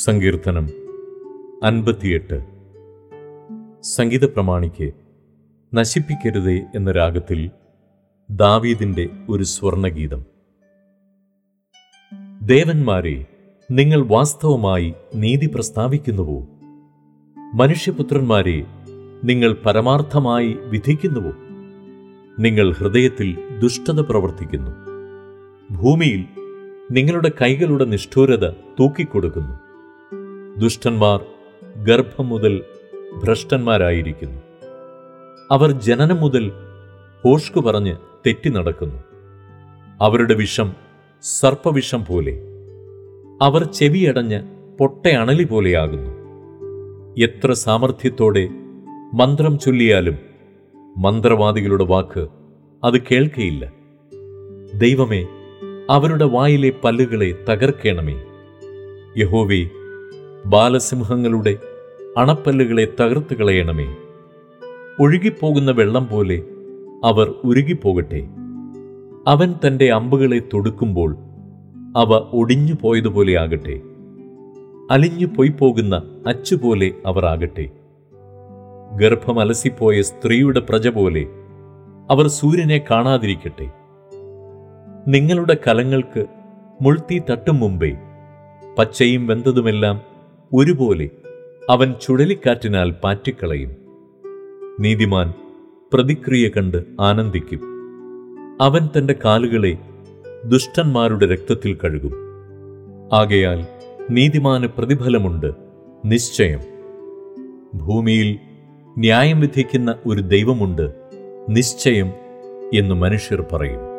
സങ്കീർത്തനം അൻപത്തിയെട്ട് സംഗീത പ്രമാണിക്ക് നശിപ്പിക്കരുതേ എന്ന രാഗത്തിൽ ദാവീദിന്റെ ഒരു സ്വർണഗീതം ദേവന്മാരെ നിങ്ങൾ വാസ്തവമായി നീതി പ്രസ്താവിക്കുന്നുവോ മനുഷ്യപുത്രന്മാരെ നിങ്ങൾ പരമാർത്ഥമായി വിധിക്കുന്നുവോ നിങ്ങൾ ഹൃദയത്തിൽ ദുഷ്ടത പ്രവർത്തിക്കുന്നു ഭൂമിയിൽ നിങ്ങളുടെ കൈകളുടെ നിഷ്ഠൂരത തൂക്കിക്കൊടുക്കുന്നു ദുഷ്ടന്മാർ ഗർഭം മുതൽ ഭ്രഷ്ടന്മാരായിരിക്കുന്നു അവർ ജനനം മുതൽ ഹോഷ്കു പറഞ്ഞ് തെറ്റി നടക്കുന്നു അവരുടെ വിഷം സർപ്പവിഷം പോലെ അവർ ചെവിയടഞ്ഞ് പൊട്ടയണലി പോലെയാകുന്നു എത്ര സാമർഥ്യത്തോടെ മന്ത്രം ചൊല്ലിയാലും മന്ത്രവാദികളുടെ വാക്ക് അത് കേൾക്കയില്ല ദൈവമേ അവരുടെ വായിലെ പല്ലുകളെ തകർക്കണമേ യഹോവേ ബാലസിംഹങ്ങളുടെ അണപ്പല്ലുകളെ തകർത്ത് കളയണമേ ഒഴുകിപ്പോകുന്ന വെള്ളം പോലെ അവർ ഉരുകിപ്പോകട്ടെ അവൻ തന്റെ അമ്പുകളെ തൊടുക്കുമ്പോൾ അവ ഒടിഞ്ഞു പോയതുപോലെ ആകട്ടെ അലിഞ്ഞു പോയിപ്പോകുന്ന അച്ചുപോലെ അവർ ആകട്ടെ ഗർഭമലസിപ്പോയ സ്ത്രീയുടെ പ്രജ പോലെ അവർ സൂര്യനെ കാണാതിരിക്കട്ടെ നിങ്ങളുടെ കലങ്ങൾക്ക് മുൾത്തി തട്ടും മുമ്പേ പച്ചയും വെന്തതുമെല്ലാം ഒരുപോലെ അവൻ ചുഴലിക്കാറ്റിനാൽ പാറ്റിക്കളയും നീതിമാൻ പ്രതിക്രിയ കണ്ട് ആനന്ദിക്കും അവൻ തന്റെ കാലുകളെ ദുഷ്ടന്മാരുടെ രക്തത്തിൽ കഴുകും ആകയാൽ നീതിമാന് പ്രതിഫലമുണ്ട് നിശ്ചയം ഭൂമിയിൽ ന്യായം വിധിക്കുന്ന ഒരു ദൈവമുണ്ട് നിശ്ചയം എന്ന് മനുഷ്യർ പറയും